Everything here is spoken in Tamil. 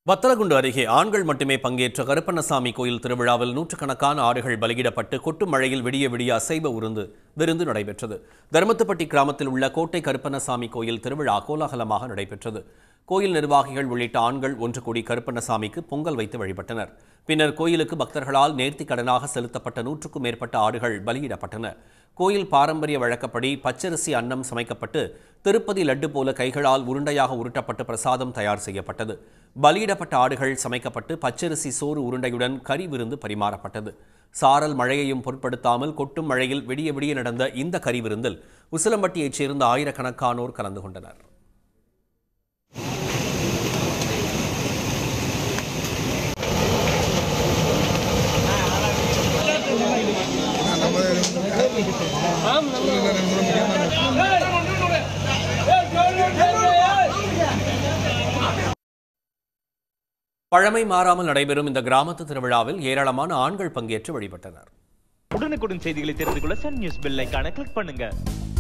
வத்தலகுண்டு அருகே ஆண்கள் மட்டுமே பங்கேற்ற கருப்பண்ணசாமி கோயில் திருவிழாவில் நூற்றுக்கணக்கான ஆடுகள் பலியிடப்பட்டு கொட்டும் மழையில் விடிய விடிய அசைவ உருந்து விருந்து நடைபெற்றது தர்மத்துப்பட்டி கிராமத்தில் உள்ள கோட்டை கருப்பண்ணசாமி கோயில் திருவிழா கோலாகலமாக நடைபெற்றது கோயில் நிர்வாகிகள் உள்ளிட்ட ஆண்கள் ஒன்று கூடி கருப்பண்ணசாமிக்கு பொங்கல் வைத்து வழிபட்டனர் பின்னர் கோயிலுக்கு பக்தர்களால் நேர்த்திக் கடனாக செலுத்தப்பட்ட நூற்றுக்கும் மேற்பட்ட ஆடுகள் பலியிடப்பட்டன கோயில் பாரம்பரிய வழக்கப்படி பச்சரிசி அன்னம் சமைக்கப்பட்டு திருப்பதி லட்டு போல கைகளால் உருண்டையாக உருட்டப்பட்டு பிரசாதம் தயார் செய்யப்பட்டது பலியிடப்பட்ட ஆடுகள் சமைக்கப்பட்டு பச்சரிசி சோறு உருண்டையுடன் கறி விருந்து பரிமாறப்பட்டது சாரல் மழையையும் பொருட்படுத்தாமல் கொட்டும் மழையில் விடிய விடிய நடந்த இந்த கறி விருந்தில் உசிலம்பட்டியைச் சேர்ந்த ஆயிரக்கணக்கானோர் கலந்து கொண்டனர் பழமை மாறாமல் நடைபெறும் இந்த கிராமத்து திருவிழாவில் ஏராளமான ஆண்கள் பங்கேற்று வழிபட்டனர் உடனுக்குடன் செய்திகளை தெரிந்து கொள்ள சன் நியூஸ் பெல் ஐகானை கிளிக் பண்ணுங்க